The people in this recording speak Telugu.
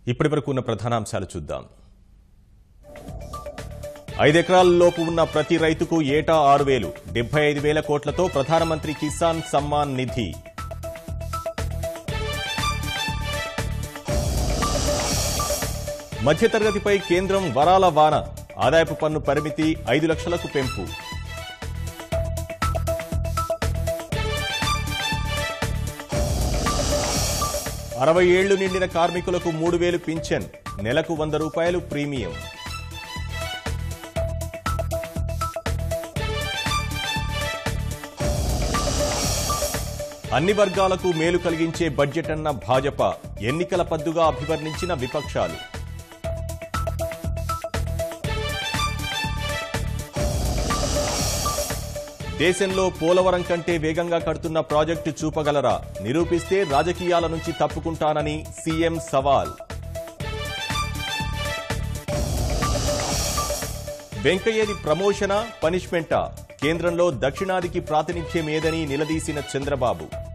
ఇప్పటి వరకు ఉన్న ప్రధానాంశాలు చూద్దాం ఐదెకరాలలోపు ఉన్న ప్రతి రైతుకు ఏటా ఆరు వేలు డెబ్బై ఐదు వేల కోట్లతో ప్రధానమంత్రి కిసాన్ సమ్మాన్ నిధి మధ్యతరగతిపై కేంద్రం వరాల వాన ఆదాయపు పన్ను పరిమితి ఐదు లక్షలకు పెంపు అరవై ఏళ్లు నిండిన కార్మికులకు మూడు వేలు పింఛన్ నెలకు వంద రూపాయలు ప్రీమియం అన్ని వర్గాలకు మేలు కలిగించే బడ్జెట్ అన్న భాజపా ఎన్నికల పద్దుగా అభివర్ణించిన విపక్షాలు దేశంలో పోలవరం కంటే వేగంగా కడుతున్న ప్రాజెక్టు చూపగలరా నిరూపిస్తే రాజకీయాల నుంచి తప్పుకుంటానని సీఎం సవాల్ వెంకయ్యది ప్రమోషనా పనిష్మెంటా కేంద్రంలో దక్షిణాదికి ప్రాతినిధ్యం ఏదని నిలదీసిన చంద్రబాబు